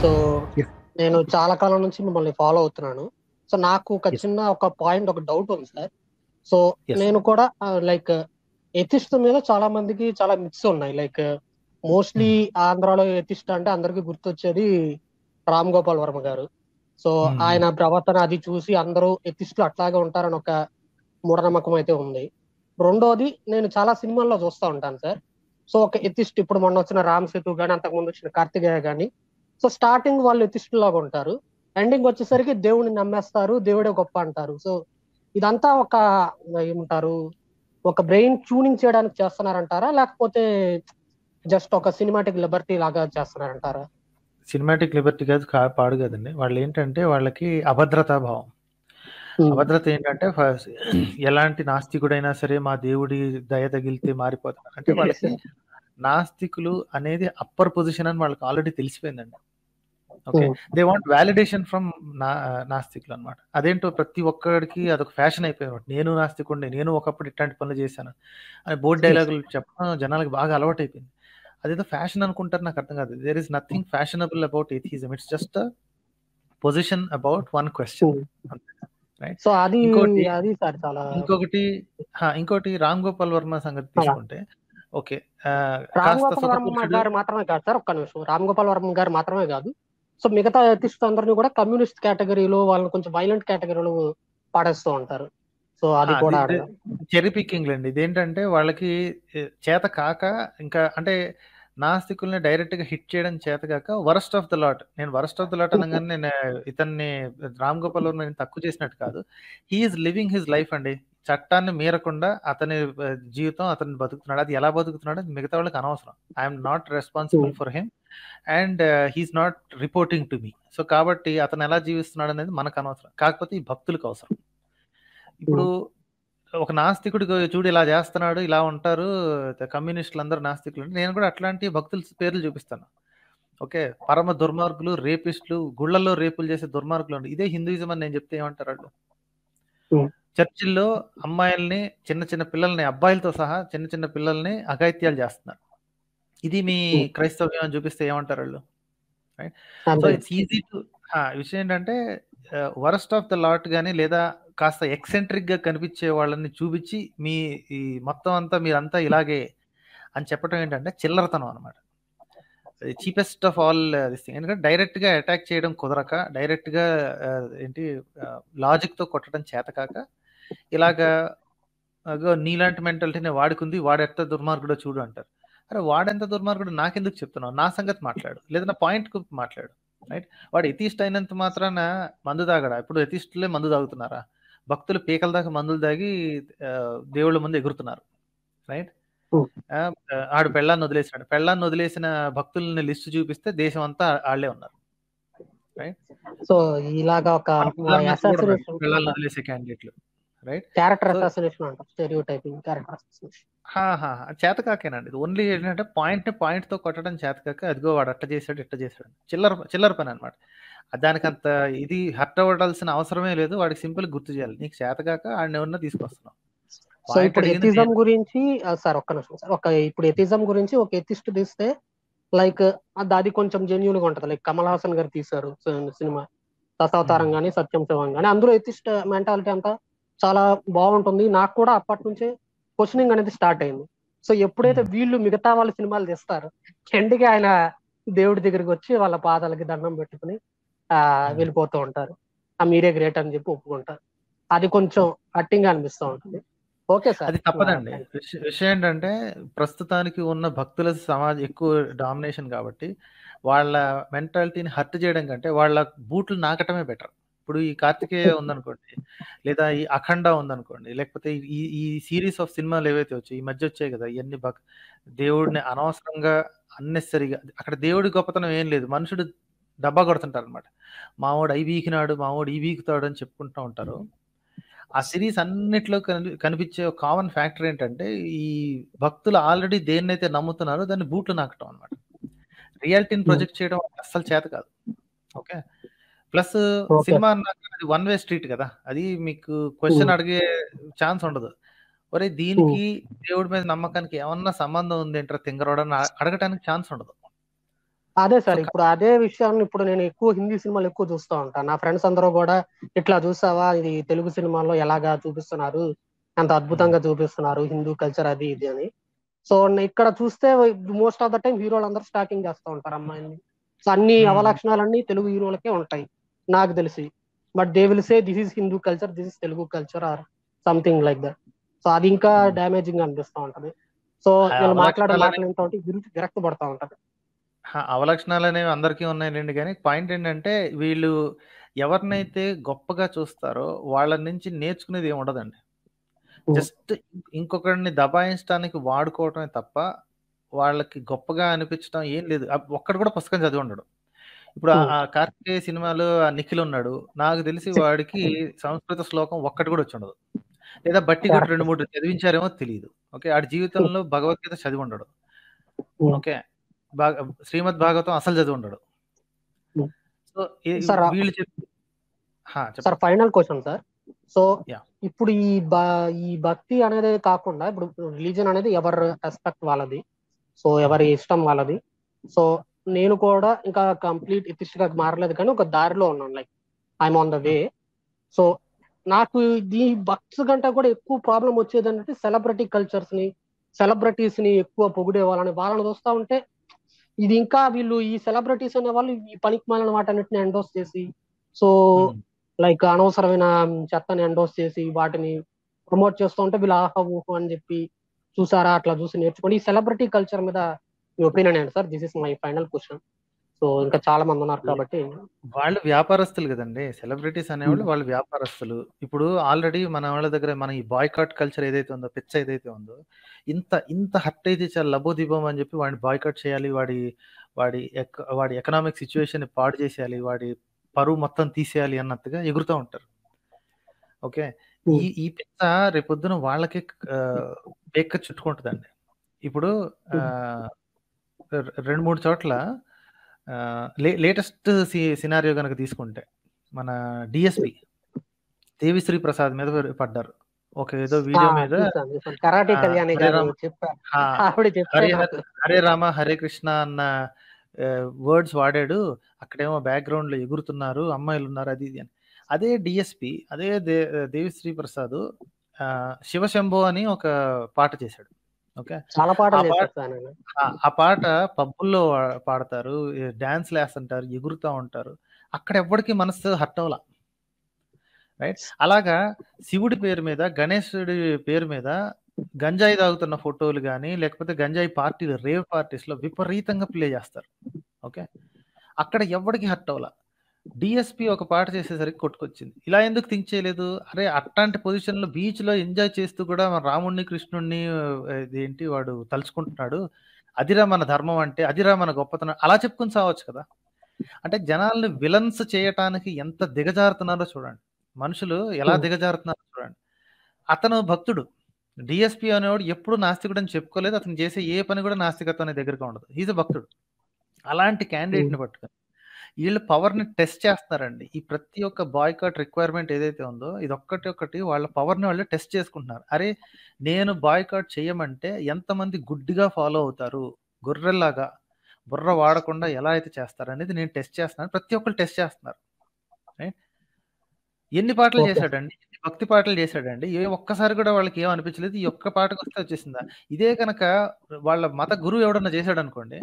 So Yes. నేను చాలా కాలం నుంచి మిమ్మల్ని ఫాలో అవుతున్నాను సో నాకు ఒక Yes. చిన్న ఒక పాయింట్ ఒక డౌట్ ఉంది సార్ సో Yes. నేను కూడా లైక్ ఎథిస్ట్ మీద చాలా మందికి చాలా మిక్స్ ఉన్నాయి లైక్ మోస్ట్లీ ఆంధ్రాలో ఎథిస్ట్ అంటే అందరికి గుర్తొచ్చేది రామ్ గోపాల్ వర్మ గారు సో Hmm. ఆయన ప్రవర్తన అది చూసి అందరూ ఎథిస్టులు అట్లాగే ఉంటారని ఒక మూఢనమ్మకం అయితే ఉంది రెండోది నేను చాలా సినిమాల్లో చూస్తూ ఉంటాను సార్ సో ఒక ఎథిస్ట్ ఇప్పుడు మొన్న వచ్చిన రామ్ సేతు కానీ అంతకుముందు వచ్చిన కార్తికేయ కానీ సో స్టార్టింగ్ వాళ్ళు ఎథిస్ట్ లాగా ఉంటారు ఎండింగ్ వచ్చేసరికి దేవుడిని నమ్మేస్తారు దేవుడే గొప్ప అంటారు సో ఇదంతా ఒక ఏమంటారు ఒక బ్రెయిన్ ట్యూనింగ్ చేయడానికి చేస్తున్నారంటారా లేకపోతే జస్ట్ ఒక సినిమాటిక్ లిబర్టీ లాగా చేస్తున్నారంటారా సినిమాటిక్ లిబర్టీ కాదు కా- పాడు కదండి వాళ్ళు ఏంటంటే వాళ్ళకి అభద్రతా భావం అభద్రత ఏంటంటే ఫస్ట్ ఎలాంటి నాస్తికుడైనా సరే మా దేవుడి దయ తగిలితే మారిపోతారు అంటే వాళ్ళకి నాస్తికులు అనేది అప్పర్ పొజిషన్ అని వాళ్ళకి ఆల్రెడీ తెలిసిపోయిందండి okay they want validation from నా నాస్తికులు అనమాట అదేంటో ప్రతి ఒక్కడికి అదొక ఫ్యాషన్ అయిపోయింది నేను నాస్తికుడిని నేను ఒకప్పుడు ఇట్లాంటి పనులు చేశాను అని బోర్డ్ డైలాగులు చెప్పడం జనాలకు బాగా అలవాటు అయిపోయింది అదేదో ఫ్యాషన్ అనుకుంటారు నాకు అర్థం కాదు there is nothing fashionable about atheism it's just position about one question right so అది ఇంకోటి- అది సార్ చాలా ఇంకొకటి హా, ఇంకోటి రామ్ గోపాల్ వర్మ సంగతి తీసుకుంటే ఓకే ఆ, రామ్ కాస్త గోపాల్ వర్మ సుఖపురుషుడు గారు మాత్రమే కాదు సార్ ఒక్క నిమిషం రామ్ గోపాల్ వర్మ గారు మాత్రమే కాదు సో మిగతా ఎథిస్ట్ అందరినీ కూడా కమ్యూనిస్ట్ కేటగిరీలో వాళ్ళని కొంచెం వైలెంట్ కేటగిరీలో పాడేస్తూ ఉంటారు సో అది ఆ, కూడా ఇది- చెరీ పికింగ్ అండి ఇదేంటంటే వాళ్ళకి ఏ, చేత కాక ఇంకా అంటే నాస్తికుల్ని డైరెక్ట్ గా హిట్ చేయడం చేత కాక వరస్ట్ ఆఫ్ ద లాట్ నేను వరస్ట్ ఆఫ్ ద లాట్ అనగానే నేను ఇతన్ని రామ్ గోపాల్ వర్మ నేను తక్కువ చేసినట్టు కాదు హీఈస్ లివింగ్ హిజ్ లైఫ్ అండి చట్టాన్ని మీరకుండా అతని ఆ, జీవితం అతను బతుకుతున్నాడు అది ఎలా బతుకుతున్నాడు అది మిగతా వాళ్ళకి అనవసరం I'm not responsible for him and he's not reporting to me so కాబట్టి అతను ఎలా జీవిస్తున్నాడు అనేది మనకు అనవసరం కాకపోతే ఈ భక్తులకు అవసరం ఇప్పుడు ఒక నాస్తికుడు చూడు ఇలా చేస్తున్నాడు ఇలా ఉంటారు కమ్యూనిస్టులు అందరూ నాస్తికులు అంటే నేను కూడా అట్లాంటి భక్తుల పేర్లు చూపిస్తాను ఓకే పరమ దుర్మార్గులు రేపిస్టులు గుళ్ళల్లో రేపులు చేసే దుర్మార్గులు ఉండి ఇదే హిందూయిజం అని నేను చెప్తే ఏమంటారు వాళ్ళు Hmm. చర్చిల్లో అమ్మాయిల్ని చిన్న చిన్న పిల్లల్ని అబ్బాయిలతో సహా చిన్న చిన్న పిల్లల్ని అఘాయిత్యాలు చేస్తున్నారు ఇది మీ Hmm. క్రైస్తవ్యం అని చూపిస్తే ఏమంటారు వాళ్ళు సో అంతే. ఇట్స్ ఈజీ టు విషయం ఏంటంటే వరస్ట్ ఆఫ్ ద లాట్ కానీ లేదా కాస్త ఎక్సెంట్రిక్ గా కనిపించే వాళ్ళని చూపించి మీ ఈ మొత్తం అంతా మీరంతా ఇలాగే అని చెప్పడం ఏంటంటే చిల్లరతనం అనమాట cheapest of all this thing ఎందుకంటే డైరెక్ట్ గా అటాక్ చేయడం కుదరక డైరెక్ట్ గా ఆ, ఏంటి లాజిక్ తో కొట్టడం చేత కాక ఇలాగా అగో నీలాంటి మెంటాలిటీనే వాడుకుంది వాడెంత దుర్మార్గుడో చూడు అంటారు అరే వాడెంత దుర్మార్గుడు నాకెందుకు చెప్తున్నావు నా సంగతి మాట్లాడు లేదా నా పాయింట్ కు మాట్లాడు రైట్ వాడు ఎథిస్ట్ అయినంత మాత్రాన మందు తాగడా ఇప్పుడు ఎథిస్టులే మందు తాగుతున్నారా భక్తులు పీకల దాకా మందులు తాగి ఆ, దేవుళ్ళ ముందు ఎగురుతున్నారు రైట్ Hmm. ఆడు పెళ్ళాన్ని వదిలేసాడు పెళ్ళాన్ని వదిలేసిన భక్తుల్ని లిస్ట్ చూపిస్తే దేశం అంతా వాళ్ళే ఉన్నారు సో ఇలాగా ఒక మన పిల్లల్ని చూడరు. అసాసినేషన్ పిల్లల్ని వదిలేసే క్యాండిడేట్లు రైట్ క్యారెక్టర్ So- అసాసినేషన్ అంటారు స్టెరియో టైపింగ్ క్యారెక్టర్ అసాసినేషన్ చేతకాకేనండి ఇది ఓన్లీ ఏంటంటే పాయింట్ ని పాయింట్ తో కొట్టడం చేతకాక అదిగో వాడు అట్ట చేశాడు ఇట్ట చేశాడు చిల్లర చిల్లర పని అనమాట దానికి అంత ఇది హర్ట్ అవ్వాల్సిన అవసరమే లేదు వాడికి సింపుల్ గుర్తు చేయాలి నీకు చేతకాక ఆడిని ఎవరన్నా తీసుకొస్తున్నావు సో Point ఇప్పుడు అడిగింది ఎథిజం నేను. గురించి సార్ ఒక్క నిమిషం సార్ ఒక ఇప్పుడు ఎథిజం గురించి ఒక ఎథిస్ట్ తీస్తే లైక్ అది కొంచెం జెన్యున్ గా ఉంటది లైక్ కమల్ హాసన్ గారు తీశారు సినిమా దశావతారం Hmm. గానీ సత్యం శివం గానీ అందులో ఎథిస్ట్ మెంటాలిటీ అంతా చాలా బాగుంటుంది నాకు కూడా అప్పటి నుంచే క్వశ్చనింగ్ అనేది స్టార్ట్ అయింది సో ఎప్పుడైతే Hmm. వీళ్ళు మిగతా వాళ్ళ సినిమాలు తీస్తారు ఎండికి ఆయన దేవుడి దగ్గరికి వచ్చి వాళ్ళ పాదాలకి దండం పెట్టుకుని ఆ Hmm. వెళ్ళిపోతూ ఉంటారు ఆ మీరే గ్రేట్ అని చెప్పి ఒప్పుకుంటారు అది కొంచెం హట్టింగ్ అనిపిస్తూ ఉంటుంది ఓకే సార్ అది తప్పదండి విష- విషయం ఏంటంటే ప్రస్తుతానికి ఉన్న భక్తుల సమాజం ఎక్కువ డామినేషన్ కాబట్టి వాళ్ళ మెంటాలిటీని హర్ట్ చేయడం కంటే వాళ్ళ బూట్లు నాకటమే బెటర్ ఇప్పుడు ఈ కార్తికేయ ఉందనుకోండి లేదా ఈ అఖండ ఉందనుకోండి లేకపోతే ఈ ఈ సిరీస్ ఆఫ్ సినిమాలు ఏవైతే వచ్చాయి ఈ మధ్య వచ్చాయి కదా ఇవన్నీ భక్ దేవుడిని అనవసరంగా అన్నెసరిగా అక్కడ దేవుడి గొప్పతనం ఏం లేదు మనుషుడు డబ్బా కొడుతుంటారు అనమాట మావాడు అయి వీకినాడు మావాడు ఈ వీకుతాడు అని చెప్పుకుంటూ ఉంటారు ఆ సిరీస్ అన్నిట్లో కని కనిపించే ఒక కామన్ ఫ్యాక్టర్ ఏంటంటే ఈ భక్తులు ఆల్రెడీ దేన్నైతే నమ్ముతున్నారో దాన్ని బూట్లు నాకటం అనమాట రియాలిటీని ప్రొజెక్ట్ చేయడం అస్సలు చేత కాదు ఓకే ప్లస్ Okay. సినిమా అన్నాక అది వన్ వే స్ట్రీట్ కదా అది మీకు క్వశ్చన్ Hmm. అడిగే ఛాన్స్ ఉండదు ఒరే దీనికి దేవుడి మీద నమ్మకానికి ఏమన్నా సంబంధం ఉంది ఏంట్రా తింగరోడని అడగటానికి ఛాన్స్ ఉండదు అదే సార్ సో ఇప్పుడు అదే విషయాన్ని ఇప్పుడు నేను ఎక్కువ హిందీ సినిమాలు ఎక్కువ చూస్తూ ఉంటాను నా ఫ్రెండ్స్ అందరూ కూడా ఇట్లా చూసావా ఇది తెలుగు సినిమాల్లో ఎలాగా చూపిస్తున్నారు ఎంత అద్భుతంగా చూపిస్తున్నారు హిందూ కల్చర్ అది ఇది అని సో ఇక్కడ చూస్తే మోస్ట్ ఆఫ్ ద టైం హీరోలు అందరూ స్టాకింగ్ చేస్తూ ఉంటారు అమ్మాయిని సో అన్ని Hmm. అవలక్షణాలన్నీ తెలుగు హీరోలకే ఉంటాయి నాకు తెలిసి but they will say this is Hindu culture this is Telugu culture or something like that so అది ఇంకా Hmm. డ్యామేజింగ్ అనిపిస్తూ ఉంటది సో ఆ వీళ్ళు మాట్లాడే అవలక్షణాలని మాటలు ఏంటంటే విరక్తి పడతా ఉంటది హా, అవలక్షణాలు అనేవి అందరికీ ఉన్నాయండి కానీ పాయింట్ ఏంటంటే వీళ్ళు ఎవరినైతే గొప్పగా చూస్తారో వాళ్ళ నుంచి నేర్చుకునేది ఏమి ఉండదండి Hmm. జస్ట్ ఇంకొకరిని దబాయించడానికి వాడుకోవటమే తప్ప వాళ్ళకి గొప్పగా అనిపించడం ఏం లేదు అ- ఒక్కడు కూడా పుస్తకం చదివి ఉండడు ఇప్పుడు ఆ Hmm. ఆ కార్తికేయ సినిమాలో ఆ నిఖిల్ ఉన్నాడు నాకు తెలిసి వాడికి సంస్కృత శ్లోకం ఒక్కటి కూడా వచ్చి ఉండదు లేదా బట్టి కొట్టి రెండు మూడు చదివించారేమో తెలియదు ఓకే ఆడి జీవితంలో భగవద్గీత చదివి ఉండడు Hmm. ఓకే భాగ- శ్రీమద్ భాగవతం అసలు చదివి ఉండడు Hmm. సో ఈ- సార్, ఆ- వీళ్ళు చెప్పి హా, చెప్పండి sir final question sir so Yeah. ఇప్పుడు ఈ బ- ఈ భక్తి అనేది కాకుండా ఇప్పుడు రిలీజన్ అనేది ఎవరి రెస్పెక్ట్ వాళ్ళది సో ఎవరి ఇష్టం వాళ్ళది సో నేను కూడా ఇంకా కంప్లీట్ ఎథిస్ట్ గా మారలేదు కానీ ఒక దారిలో ఉన్నాను like I'm on the way so నాకు ఈ భక్తి కంటే కూడా ఎక్కువ ప్రాబ్లం వచ్చేది అంటే సెలబ్రిటీ కల్చర్స్ ని సెలబ్రిటీస్ ని ఎక్కువ పొగిడే వాళ్ళని వాళ్ళని చూస్తా ఉంటే ఇది ఇంకా వీళ్ళు ఈ సెలబ్రిటీస్ అనే వాళ్ళు ఈ పనికి మాలిన వాటన్నిటిని ఎండోస్ చేసి సో Hmm. లైక్ అనవసరమైన చెత్తని ఎండోస్ చేసి వాటిని ప్రమోట్ చేస్తూ ఉంటే వీళ్ళు ఆహా ఊహు అని చెప్పి చూసారా అట్లా చూసి నేర్చుకోండి ఈ సెలబ్రిటీ కల్చర్ మీద మీ ఒపీనియన్ ఏంటి sir this is my final question so ఇంకా చాలా మంది ఉన్నారు కాబట్టి వాళ్ళు వ్యాపారస్తులు కదండి సెలబ్రిటీస్ అనేవాళ్ళు వాళ్ళు వ్యాపారస్తులు ఇప్పుడు ఆల్రెడీ మన వాళ్ళ దగ్గర మన ఈ బాయ్కాట్ కల్చర్ ఏదైతే ఉందో పిచ్చ ఏదైతే ఉందో ఇంత ఇంత హర్ట్ అయితే చాలా లబోదిబం అని చెప్పి వాడిని బాయ్కాట్ చేయాలి వాడి వాడి ఎక- వాడి ఎకనామిక్ సిచ్యువేషన్ పాడు చేసేయాలి వాడి పరువు మొత్తం తీసేయాలి అన్నట్టుగా ఎగురుతూ ఉంటారు ఓకే ఈ ఈ పిచ్చ రేపొద్దున వాళ్ళకి పేక్క చుట్టుకుంటుందండి ఇప్పుడు ఆ, రె- రెండు మూడు చోట్ల లేటెస్ట్ సినారియో కనుక తీసుకుంటే మన డిఎస్పి దేవిశ్రీ ప్రసాద్ మీద పడ్డారు ఒక ఏదో వీడియో మీద కరాటే ఆ, కళ్యాణి హరే గారు రామ్. చెప్పారు ఆ, ఆవిడ చెప్పారు హరే నాకు. హరే రామ హరే కృష్ణ అన్న వర్డ్స్ వాడాడు అక్కడేమో బ్యాక్గ్రౌండ్ లో ఎగురుతున్నారు అమ్మాయిలు ఉన్నారు అది ఇది అని అదే డిఎస్పి అదే దే దేవిశ్రీ ప్రసాద్ ఆ, శివశంభో అని ఒక పాట చేశాడు ఓకే చాలా పాటలు ఆ పాట- చేశారు సార్ ఆయన. ఆ- ఆ పాట పబ్బుల్లో వా- పాడతారు డాన్స్ వేస్తుంటారు ఎగురుతూ ఉంటారు అక్కడ ఎవ్వడికి మనసు హర్ట్ అవలా రైట్ అలాగా శివుడి పేరు మీద గణేశుడి పేరు మీద గంజాయి తాగుతున్న ఫోటోలు కానీ లేకపోతే గంజాయి పార్టీలు రేవ్ పార్టీస్ లో విపరీతంగా ప్లే చేస్తారు ఓకే అక్కడ ఎవ్వడికి హర్ట్ అవలా డిఎస్పి ఒక పాట చేసేసరికి కొట్టుకొచ్చింది ఇలా ఎందుకు థింక్ చేయలేదు అరే అట్లాంటి పొజిషన్ లో బీచ్ లో ఎంజాయ్ చేస్తూ కూడా మన రాముణ్ణి కృష్ణుణ్ణి ఆ, ఇదేంటి వాడు తలుచుకుంటున్నాడు అదిరా మన ధర్మం అంటే అదిరా మన గొప్పతనం అలా చెప్పుకుని సావచ్చు కదా అంటే జనాల్ని విలన్స్ చేయటానికి ఎంత దిగజారుతున్నారో చూడండి మనుషులు ఎలా Hmm. దిగజారుతున్నారో చూడండి అతను భక్తుడు డిఎస్పి అనేవాడు ఎప్పుడు నాస్తికుడు అని చెప్పుకోలేదు అతను చేసే ఏ పని కూడా నాస్తికత్వం అనే దగ్గరగా ఉండదు ఈజ్ భక్తుడు అలాంటి candidate ని పట్టుకొని వీళ్ళు పవర్ ని టెస్ట్ చేస్తున్నారండి ఈ ప్రతి ఒక్క బాయ్కాట్ రిక్వైర్మెంట్ ఏదైతే ఉందో ఇది ఒక్కటి ఒక్కటి వాళ్ళ పవర్ ని వాళ్ళు టెస్ట్ చేసుకుంటున్నారు అరే నేను బాయ్కాట్ చేయమంటే ఎంతమంది గుడ్డిగా ఫాలో అవుతారు గొర్రెల్లాగా బుర్ర వాడకుండా ఎలా అయితే చేస్తారు అనేది నేను టెస్ట్ చేస్తున్నాను ప్రతి ఒక్కరు టెస్ట్ చేస్తున్నారు రైట్ ఎన్ని పాటలు Okay. చేశాడండి ఎన్ని భక్తి పాటలు చేశాడండి ఏ ఒక్కసారి కూడా వాళ్ళకి ఏం అనిపించలేదు ఈ ఒక్క పాటకు వస్తే వచ్చేసిందా ఇదే కనుక వాళ్ళ మత గురువు ఎవడన్నా చేశాడు అనుకోండి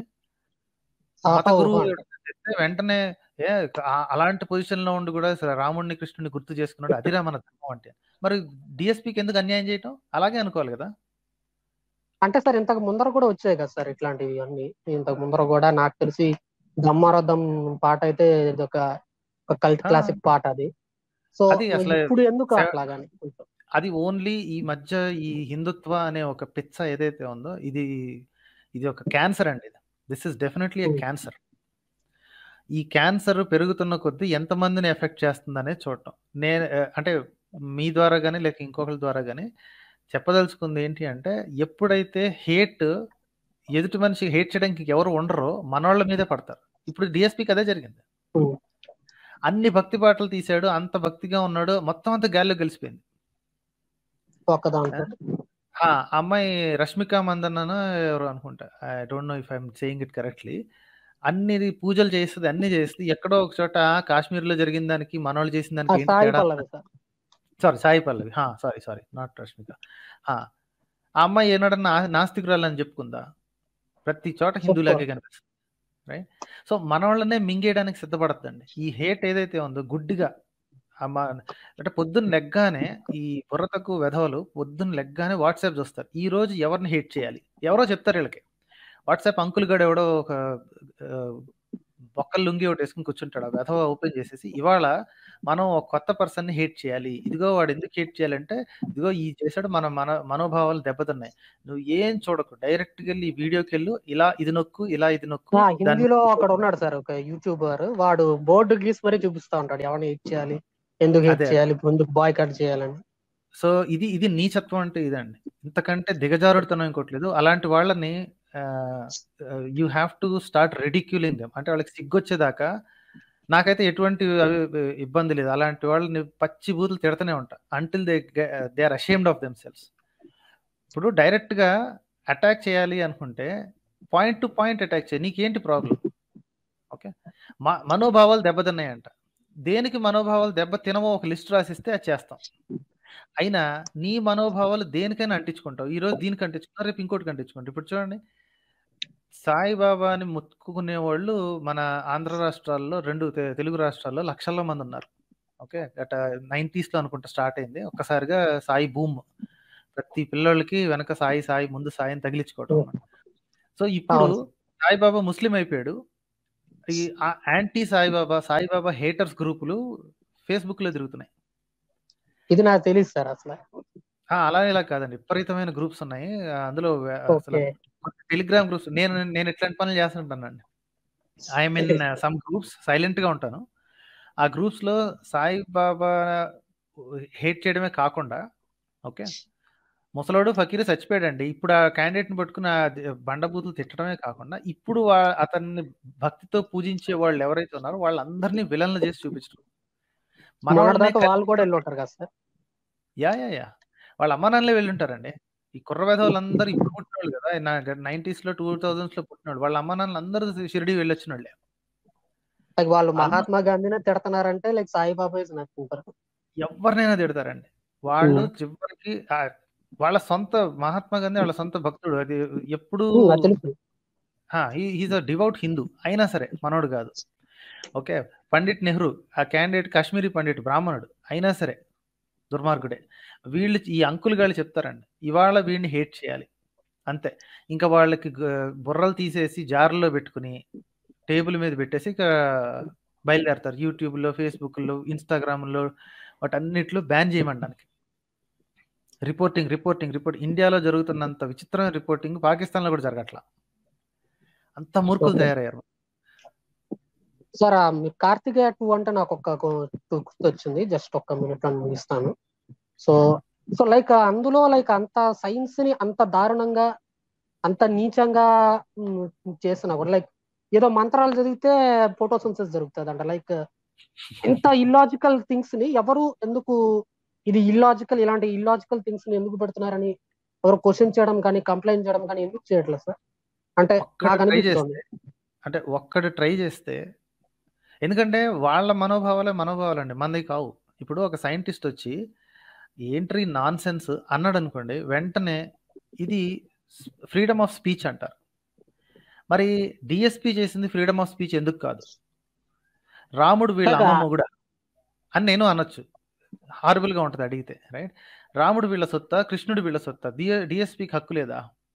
మత ఆహా గురువు ఊహా. ఎవడన్నా చేస్తే వెంటనే ఏ ఆ- అలాంటి పొజిషన్ లో ఉండి కూడా అసలు రాముడిని కృష్ణుని గుర్తు చేసుకున్నాడు అదిరా మన ధర్మం అంటే మరి డిఎస్పీకి ఎందుకు అన్యాయం చేయటం అలాగే అనుకోవాలి కదా అంటే సార్ ఇంతకు ముందర కూడా వచ్చాయి కదా సార్ ఇట్లాంటివి అన్ని ఇంతకు ముందర కూడా నాకు తెలిసి బ్రహ్మారథం పాట అయితే ఇది ఒక ఒక కల్ట్ ఆ. క్లాసిక్ పాట అది సో అది అసలు ఇప్పుడు ఎందుకు సెవ- అట్లాగాని కొంచెం అది ఓన్లీ ఈ మధ్య ఈ హిందుత్వ అనే ఒక పిచ్చ ఏదైతే ఉందో ఇది ఇది ఒక క్యాన్సర్ అండి this is definitely a Hmm. Cancer ఈ క్యాన్సర్ పెరుగుతున్న కొద్దీ ఎంతమందిని ఎఫెక్ట్ చేస్తుంది అనేది చూడటం నేను ఆ, అంటే మీ ద్వారా కానీ లేక ఇంకొకరి ద్వారా కానీ చెప్పదలుచుకుంది ఏంటి అంటే ఎప్పుడైతే హేట్ ఎదుటి మనిషికి హేట్ చేయడానికి ఎవరు ఉండరో మనోళ్ళ మీదే పడతారు ఇప్పుడు డిఎస్పీకి అదే జరిగింది Hmm. అన్ని భక్తి పాటలు తీశాడు అంత భక్తిగా ఉన్నాడు మొత్తం అంతా గాల్లో గెలిచిపోయింది ఒక్క దాంట్లో ఆ అమ్మాయి రష్మిక మందన్న ఎవరు అనుకుంటా I don't know if I'm saying it correctly అన్ని పూజలు చేస్తది అన్ని చేస్తది ఎక్కడో ఒక చోట కాశ్మీర్లో జరిగిన దానికి మనోళ్ళు చేసిన ఆ దానికి ఏంటి సాయి తేడా Pallavi sir sorry Sai Pallavi sorry sorry not Rashmika ఆ ఆ అమ్మాయి ఏనాడన్నా నా- నాస్తికురాలని చెప్పుకుందా ప్రతి చోట హిందువులాగే కనిపిస్తుంది రైట్ సో మన వాళ్ళనే మింగేయడానికి సిద్ధపడద్దండి ఈ హేట్ ఏదైతే ఉందో గుడ్డిగా ఆ మా- అంటే పొద్దున్న లెగ్గానే ఈ బుర్ర తక్కువ వెధవలు పొద్దున్న లెగ్గానే వాట్సాప్ చూస్తారు ఈ రోజు ఎవరిని హేట్ చేయాలి ఎవరో చెప్తారు వీళ్ళకి వాట్సాప్ అంకుల్ గడు ఎవడో ఒక ఆ, బొక్కలు లుంగి ఒకటి వేసుకుని కూర్చుంటాడు ఆ వెధవ ఓపెన్ చేసేసి ఇవాళ మనం ఒక కొత్త పర్సన్ ని హేట్ చేయాలి ఇదిగో వాడు ఎందుకు హేట్ చేయాలంటే ఇదిగో ఈ చేశాడు మన మన మనోభావాలు దెబ్బతిన్నాయి నువ్వు ఏం చూడకు డైరెక్ట్ గా వెళ్ళి ఈ వీడియోకి వెళ్ళు ఇలా ఇది నొక్కు ఇలా ఇది నొక్కు ఆ, దాన్ని హిందీలో అక్కడ ఉన్నాడు సార్ ఒక యూట్యూబర్ వాడు బోర్డు గీసి మరీ చూపిస్తా ఉంటాడు ఎవరిని హిట్ చేయాలి ఎందుకు హిట్ అదే. చేయాలి ఎందుకు బాయ్ కట్ చేయాలని సో ఇది ఇది నీచత్వం అంటే ఇదండి ఇంతకంటే దిగజారుడుతనం ఇంకోటి లేదు అలాంటి వాళ్ళని you have to start ridiculing them అంటే వాళ్ళకి సిగ్గొచ్చేదాకా నాకైతే ఎటువంటి అవి- ఇబ్బంది లేదు అలాంటి వాళ్ళని పచ్చి బూతులు తిడతనే ఉంటా until they they are ashamed of themselves ఇప్పుడు డైరెక్ట్ గా అటాక్ చేయాలి అనుకుంటే పాయింట్ టు పాయింట్ అటాక్ చేయి నీకేంటి ప్రాబ్లం ఓకే మా మనోభావాలు దెబ్బతిన్నాయంట దేనికి మనోభావాలు దెబ్బ తినమో ఒక లిస్ట్ రాసిస్తే అది చేస్తాం అయినా నీ మనోభావాలు దేనికైనా అంటించుకుంటావు ఈ రోజు దీనికి అంటించుకుంటావు రేపు ఇంకోటికి అంటించుకుంటావు ఇప్పుడు చూడండి సాయిబాబాని ముట్టుకునే వాళ్ళు మన ఆంధ్ర రాష్ట్రాల్లో రెండు తె- తెలుగు రాష్ట్రాల్లో లక్షల మంది ఉన్నారు ఓకే గత నైంటీస్ లో అనుకుంటా స్టార్ట్ అయింది ఒక్కసారిగా సాయి భూమ్ ప్రతి పిల్లలకి వెనక సాయి సాయి ముందు సాయిని తగిలించుకోవడం అన్నమాట సో ఇప్పుడు అవును. సాయిబాబా ముస్లిం అయిపోయాడు ఈ యాంటీ సాయిబాబా సాయిబాబా హేటర్స్ గ్రూపులు ఫేస్బుక్ లో తిరుగుతున్నాయి ఇది నాకు తెలియదు సార్ అసలు ఆ, అలా ఇలా కాదండి విపరీతమైన గ్రూప్స్ ఉన్నాయి ఆ, అందులో వే- అసలు ఓకే టెలిగ్రామ్ గ్రూప్స్ నేను నేను ఇట్లాంటి పనులు చేస్తుంటానండి I'm in some groups silent గా ఉంటాను ఆ గ్రూప్స్ లో సాయిబాబా హేట్ చేయడమే కాకుండా ఓకే ముసలోడు ఫకీరు చచ్చిపోయాడండి ఇప్పుడు ఆ క్యాండిడేట్ ని పట్టుకుని ఆ ది- బండబూతులు తిట్టడమే కాకుండా ఇప్పుడు వా- అతన్ని భక్తితో పూజించే వాళ్ళు ఎవరైతే ఉన్నారో వాళ్ళందరినీ విలన్లు చేసి చూపించడం మన వాళ్ళనే మొన్నటిదాకా వాళ్ళు కూడా వెళ్ళి ఉంటారు కదా సార్ యా యా యా వాళ్ళ అమ్మ నాన్నలే వెళ్ళుంటారండి ఈ కుర్ర వేధవులందరూ ఇప్పుడు పుట్టినోళ్ళు కదా నా నైన్టీస్ లో టూ థౌజండ్స్ లో పుట్టినోళ్ళు వాళ్ళ అమ్మ నాన్నలు అందరూ షిరిడి వెళ్ళొచ్చిన వాళ్ళే లైక్ వాళ్ళు అల్మ- మహాత్మా గాంధీనే తిడతారంటే లైక్ సాయిబాబా ఇస్ నథింగ్ ఎవరినైనా తిడతారండి వాళ్ళు Hmm. చివరికి ఆ వాళ్ళ సొంత మహాత్మా గాంధీ వాళ్ళ సొంత భక్తుడు అది ఎప్పుడు నాకు తెలుసు ఈజ్ అ డివౌట్ హిందూ అయినా సరే మనోడు కాదు ఓకే పండిట్ నెహ్రూ ఆ క్యాండిడేట్ కాశ్మీరీ పండిట్ బ్రాహ్మణుడు అయినా సరే దుర్మార్గుడే వీళ్ళు ఈ అంకుల్ గాళ్ళు చెప్తారండి ఇవాళ వీడిని హేట్ చేయాలి అంతే ఇంకా వాళ్ళకి గ- బుర్రలు తీసేసి జార్లో పెట్టుకుని టేబుల్ మీద పెట్టేసి ఇక బయలుదేరతారు యూట్యూబ్లో ఫేస్బుక్లో ఇన్స్టాగ్రామ్లో వాటన్నిటిలో బ్యాన్ చేయమనడానికి రిపోర్టింగ్ రిపోర్టింగ్ రిపోర్ట్ ఇండియాలో జరుగుతున్నంత విచిత్రమైన రిపోర్టింగ్ పాకిస్తాన్లో కూడా జరగట్లా అంత మూర్ఖులు Okay. తయారయ్యారు సార్ ఆ మీ కార్తికేయ టూ అంటే నాకు ఒక గుర్తొచ్చింది జస్ట్ ఒక్క మినిట్ అని ముగిస్తాను సో సో లైక్ అందులో లైక్ అంత సైన్స్ ని అంత దారుణంగా అంత నీచంగా మ్, చేసిన కూడా లైక్ ఏదో మంత్రాలు చదివితే ఫోటోసిన్సిస్ జరుగుతుంది అంట లైక్ ఇంత ఇల్లాజికల్ థింగ్స్ ని ఎవరు ఎందుకు ఇది ఇల్లాజికల్ ఇలాంటి ఇల్లాజికల్ థింగ్స్ ని ఎందుకు పెడుతున్నారని ఎవరు క్వశ్చన్ చేయడం కానీ కంప్లైంట్ చేయడం కానీ ఎందుకు చేయట్లేదు సార్ అంటే ఒక్కడు నాకు ట్రై అనిపిస్తుంది చేస్తే అంటే ఒక్కడు ట్రై చేస్తే ఎందుకంటే వాళ్ళ మనోభావాలే మనోభావాలండి మనది కావు ఇప్పుడు ఒక సైంటిస్ట్ వచ్చి ఏంట్రీ నాన్ సెన్స్ అన్నాడు అనుకోండి వెంటనే ఇది ఫ్రీడమ్ ఆఫ్ స్పీచ్ అంటారు మరి డిఎస్పి చేసింది ఫ్రీడమ్ ఆఫ్ స్పీచ్ ఎందుకు కాదు రాముడు వీళ్ళ కదా. అమ్మ మొగుడ అని నేను అనొచ్చు హారబుల్ గా ఉంటది అడిగితే రైట్ రాముడు వీళ్ళ సొత్తా కృష్ణుడు వీళ్ళ సొత్తా డిఎస్పికి హక్కు లేదా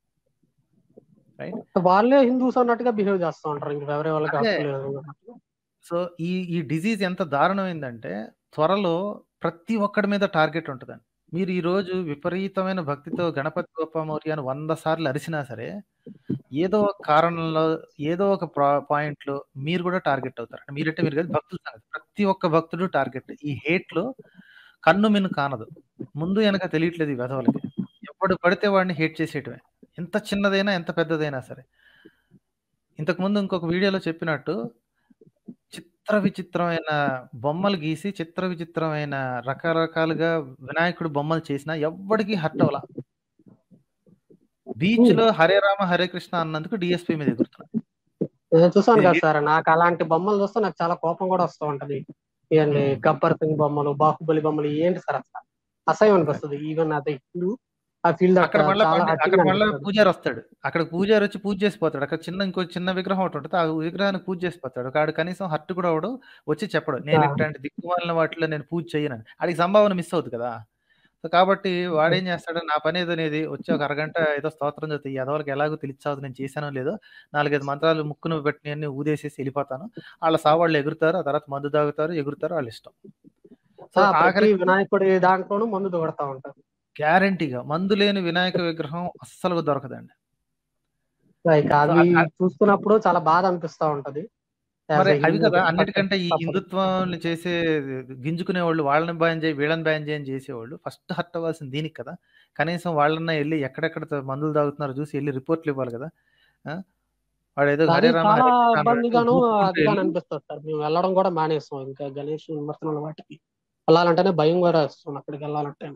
వాళ్ళే హిందూస్ అన్నట్టుగా బిహేవ్ చేస్తూ ఉంటారు ఇంకా ఎవరే వాళ్ళకి అదే. హక్కు లేదు అన్నట్టు. సో ఈ ఈ డిజీజ్ ఎంత దారుణమైందంటే త్వరలో ప్రతి ఒక్కడి మీద టార్గెట్ ఉంటుందండి మీరు ఈ రోజు విపరీతమైన భక్తితో గణపతి గొప్ప మౌర్య అని వంద సార్లు అరిసినా సరే ఏదో ఒక కారణంలో ఏదో ఒక పాయింట్ లో మీరు కూడా టార్గెట్ అవుతారు అంటే మీరంటే మీరు కాదు భక్తుల సంగతి ప్రతి ఒక్క భక్తుడు టార్గెట్ ఈ హేట్ లో కన్ను మిన్ను కానదు ముందు వెనక తెలియట్లేదు ఈ వెధవలకి ఎప్పుడు పడితే వాడిని హేట్ చేసేయటమే ఎంత చిన్నదైనా ఎంత పెద్దదైనా సరే ఇంతకు ముందు ఇంకొక వీడియోలో చెప్పినట్టు చిత్ర విచిత్రమైన బొమ్మలు గీసి చిత్ర విచిత్రమైన రకరకాలుగా వినాయకుడు బొమ్మలు చేసినా ఎవ్వడికి హర్ట్ అవలా బీచ్ లో హరే రామ హరే కృష్ణ అన్నందుకు డిఎస్పీ మీద ఎగురుతున్నారు నేను చూసాను ఇది కదా సార్ నాకు అలాంటి బొమ్మలు చూస్తే నాకు చాలా కోపం కూడా వస్తూ ఉంటది ఇవన్నీ ఉమ్. గబ్బర్ సింగ్ బొమ్మలు బాహుబలి బొమ్మలు ఏంటి సార్ అసలు అసహ్యం అనిపిస్తుంది ఈవెన్ అది హిందూ ఐ ఫీల్ దట్ అక్కడ మళ్ళీ చాలా పండి- అక్కడ హర్టింగ్ మళ్ళీ అనిపిస్తుంది పూజారి వస్తాడు అక్కడ పూజారి వచ్చి పూజ చేసిపోతాడు అక్కడ చిన్న ఇంకో చిన్న విగ్రహం ఒకటి ఉంటుంది ఆ విగ్రహానికి పూజ చేసిపోతాడు ఆడు కనీసం హర్ట్ కూడా అవడు వచ్చి చెప్పడు నేను ఆ, ఇట్లాంటి దిక్కుమాలిన వాటిలో నేను పూజ చేయనని ఆడికి సంభావన మిస్ అవుతుంది కదా సో కాబట్టి వాడేం చేస్తాడు నా పని ఏదో అనేది వచ్చి ఒక అరగంట ఏదో స్తోత్రం చదివి ఈ ఎదవలకి ఎలాగో తెలిసాదు నేను చేశానో లేదో నాలుగైదు మంత్రాలు ముక్కును పెట్టి అన్ని ఊదేసేసి వెళ్ళిపోతాను వాళ్ళ సావాళ్ళు ఎగురుతారు ఆ తర్వాత మందు తాగుతారు ఎగురుతారు వాళ్ళ ఇష్టం సో ఆ, ప్రతి ఆఖరికి వినాయకుడి దాంట్లోనూ మందు దొడతా ఉంటారు గ్యారంటీగా మందు లేని వినాయక విగ్రహం అస్సలు దొరకదండి లైక్ సో అవి అ- అ- చూస్తున్నప్పుడు చాలా బాధ అనిపిస్తా ఉంటది యాజ్ మరి ఎ అవి హిందూ కదా అన్నిటికంటే ఈ తప్పదు హిందుత్వం చేసే గింజుకునే వాళ్ళు వాళ్ళని బ్యాన్ చేయి వీళ్ళని బ్యాన్ చేయని చేసేవాళ్ళు ఫస్ట్ హర్ట్ అవ్వాల్సింది దీనికి కదా కనీసం వాళ్ళన్న వెళ్ళి ఎక్కడెక్కడ త- మందులు తాగుతున్నారో చూసి వెళ్ళి రిపోర్ట్లు ఇవ్వాలి కదా ఆ? వాడు ఏదో అది హరే రామ చాలా హరే కృష్ణ అన్నట్టు ఇబ్బందిగాను దూసుకుంటూ అదిగాను వెళ్ళి అనిపిస్తుంది సార్ మేము వెళ్ళడం కూడా మానేస్తాం ఇంకా గణేష్ విమర్శనాల వాటికి వెళ్ళాలంటేనే భయం కూడా వస్తుంది అక్కడికి వెళ్ళాలంటే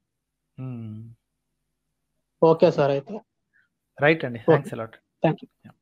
ఉమ్. ఓకే సార్ అయితే రైట్ అండి okay thanks a lot thank you